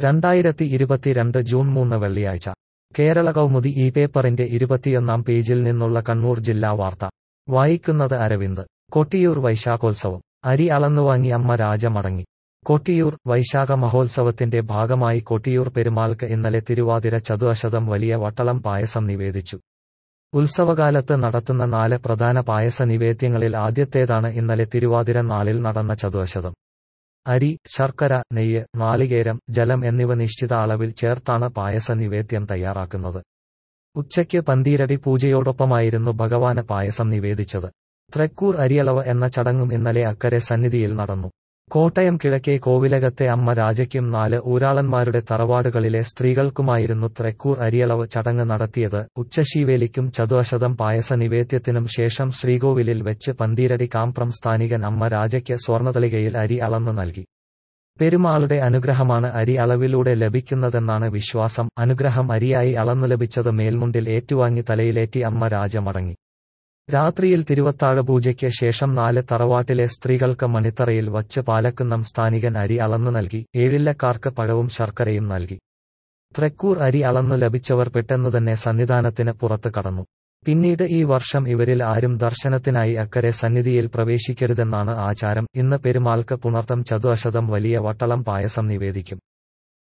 രണ്ടായിരത്തി ഇരുപത്തിരണ്ട് ജൂൺ മൂന്ന് വെള്ളിയാഴ്ച കേരള കൗമുദി ഈ പേപ്പറിന്റെ ഇരുപത്തിയൊന്നാം പേജിൽ നിന്നുള്ള കണ്ണൂർ ജില്ലാ വാർത്ത വായിക്കുന്നത് അരവിന്ദ് കൊട്ടിയൂർ വൈശാഖോത്സവം അരി അളന്നുവാങ്ങി അമ്മ രാജ മടങ്ങി കൊട്ടിയൂർ വൈശാഖ മഹോത്സവത്തിന്റെ ഭാഗമായി കൊട്ടിയൂർ പെരുമാൾക്ക് ഇന്നലെ തിരുവാതിര ചതുഅശതം വലിയ വട്ടളം പായസം നിവേദിച്ചു ഉത്സവകാലത്ത് നടത്തുന്ന നാല് പ്രധാന പായസ നിവേദ്യങ്ങളിൽ ആദ്യത്തേതാണ് ഇന്നലെ തിരുവാതിര നാളിൽ നടന്ന ചതുഅശതം അരി ശർക്കര നെയ്യ് നാളികേരം ജലം എന്നിവ നിശ്ചിത അളവിൽ ചേർത്താണ് പായസ നിവേദ്യം തയ്യാറാക്കുന്നത് ഉച്ചയ്ക്ക് പന്തീരടി പൂജയോടൊപ്പമായിരുന്നു ഭഗവാന് പായസം നിവേദിച്ചത് തൃക്കൂർ അരിയളവ് എന്ന ചടങ്ങും ഇന്നലെ അക്കരെ സന്നിധിയിൽ നടന്നു കോട്ടയം കിഴക്കേ കോവിലകത്തെ അമ്മ രാജയ്ക്കും നാല് ഊരാളന്മാരുടെ തറവാടുകളിലെ സ്ത്രീകൾക്കുമായിരുന്നു തൃക്കൂർ അരിയളവ് ചടങ്ങ് നടത്തിയത് ഉച്ചശീവേലിക്കും ചതുവശതം പായസ നിവേദ്യത്തിനും ശേഷം ശ്രീകോവിലിൽ വെച്ച് പന്തീരടി കാമ്പ്രം സ്ഥാനികൻ അമ്മ രാജയ്ക്ക് സ്വർണതളികയിൽ അരി അളന്നു നൽകി പെരുമാളുടെ അനുഗ്രഹമാണ് അരി അളവിലൂടെ ലഭിക്കുന്നതെന്നാണ് വിശ്വാസം അനുഗ്രഹം അരിയായി അളന്നു ലഭിച്ചത് മേൽമുണ്ടിൽ ഏറ്റുവാങ്ങി തലയിലേറ്റി അമ്മ രാജ മടങ്ങി രാത്രിയിൽ തിരുവത്താഴ പൂജയ്ക്ക് ശേഷം നാല് തറവാട്ടിലെ സ്ത്രീകൾക്ക് മണിത്തറയിൽ വച്ച് പാലക്കുന്നം സ്ഥാനികൻ അരി അളന്നു നൽകി ഏഴില്ലക്കാർക്ക് പഴവും ശർക്കരയും നൽകി തൃക്കൂർ അരി അളന്നു ലഭിച്ചവർ പെട്ടെന്നുതന്നെ സന്നിധാനത്തിന് പുറത്ത് കടന്നു പിന്നീട് ഈ വർഷം ഇവരിൽ ആരും ദർശനത്തിനായി അക്കരെ സന്നിധിയിൽ പ്രവേശിക്കരുതെന്നാണ് ആചാരം ഇന്ന് പെരുമാൾക്ക് പുണർത്തം ചതുഅശതം വലിയ വട്ടളം പായസം നിവേദിക്കും